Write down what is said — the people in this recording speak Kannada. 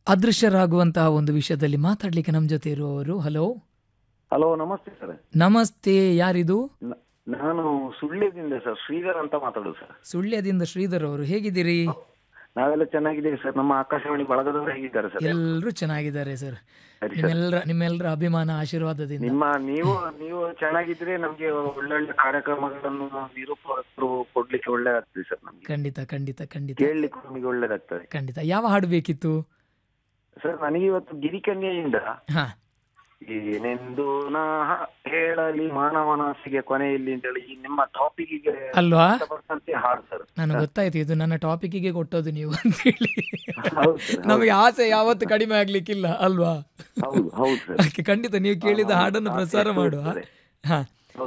ಅದೃಶ್ಯರಾಗುವಂತಹ ಒಂದು ವಿಷಯದಲ್ಲಿ ಮಾತಾಡ್ಲಿಕ್ಕೆ ನಮ್ಮ ಜೊತೆ ಇರುವವರು ಹಲೋ ಹಲೋ ನಮಸ್ತೆ ಸರ್ ನಮಸ್ತೆ ಯಾರಿದು ನ- ನಾನು ಸುಳ್ಯದಿಂದ ಸರ್ ಶ್ರೀಧರ್ ಅಂತ ಮಾತಾಡೋದು ಸರ್ ಸುಳ್ಯದಿಂದ ಶ್ರೀಧರ್ ಅವರು ಹೇಗಿದ್ದೀರಿ ನಾವೆಲ್ಲ ಚೆನ್ನಾಗಿದ್ದೀವಿ ಸರ್ ನಮ್ಮ ಆಕಾಶವಾಣಿ ಬಳಗದವರು ಹೇಗಿದ್ದಾರೆ ಸರ್ ಎಲ್ಲರೂ ಚೆನ್ನಾಗಿದ್ದಾರೆ ಸರ್ ಸರಿ ಸರ್ ನಿಮ್ಮೆಲ್ಲರ ನಿಮ್ಮೆಲ್ಲರ ಅಭಿಮಾನ ಆಶೀರ್ವಾದದಿಂದ ನಿಮ್ಮ ನೀವು ನೀವು ಚೆನ್ನಾಗಿದ್ರೆ ನಮ್ಗೆ ಒಳ್ಳೊಳ್ಳೆ ಕಾರ್ಯಕ್ರಮಗಳನ್ನು ನಿರೂಪಕರು ಕೊಡ್ಲಿಕ್ಕೆ ಒಳ್ಳೇದಾಗ್ತದೆ ಸರ್ ನಮ್ಗೆ ಖಂಡಿತ ಖಂಡಿತ ಖಂಡಿತ ಕೇಳಲಿಕ್ಕೆ ನಮಗೆ ಒಳ್ಳೇದಾಗ್ತದೆ ಖಂಡಿತ ಯಾವ ಹಾಡು ಬೇಕಿತ್ತು ಸರ್ ನನಗೆ ಇವತ್ತು ಗಿರಿಕನ್ಯೆಯಿಂದ ಹಾ ಏನೆಂದು ನಾ ಹೇಳಲಿ ಮಾನವನಾಸಿಗೆ ಕೊನೆಯಲ್ಲಿ ಅಂತೇಳಿ ಈ ನಿಮ್ಮ ಟಾಪಿಕ್ಗೆ ಅಲ್ವಾ ಬರ್ತಂತೆ ಹಾಡು ಸರ್ ನನಗೆ ಗೊತ್ತಾಯ್ತು ಇದು ನನ್ನ ಟಾಪಿಕ್ಗೆ ಕೊಟ್ಟೋದು ನೀವು ಅಂತ ಹೇಳಿ ಹೌದು ಸರ್ ನಮಗೆ ಆಸೆ ಯಾವತ್ತು ಕಡಿಮೆ ಆಗ್ಲಿಕ್ಕಿಲ್ಲ ಅಲ್ವಾ ಹೌದು ಹೌದು ಸರ್ ಅದಕ್ಕೆ ಖಂಡಿತ ನೀವು ಕೇಳಿದ ಹಾಡನ್ನು ಪ್ರಸಾರ ಮಾಡುವ ಇರ್ತದೆ. ಹಾ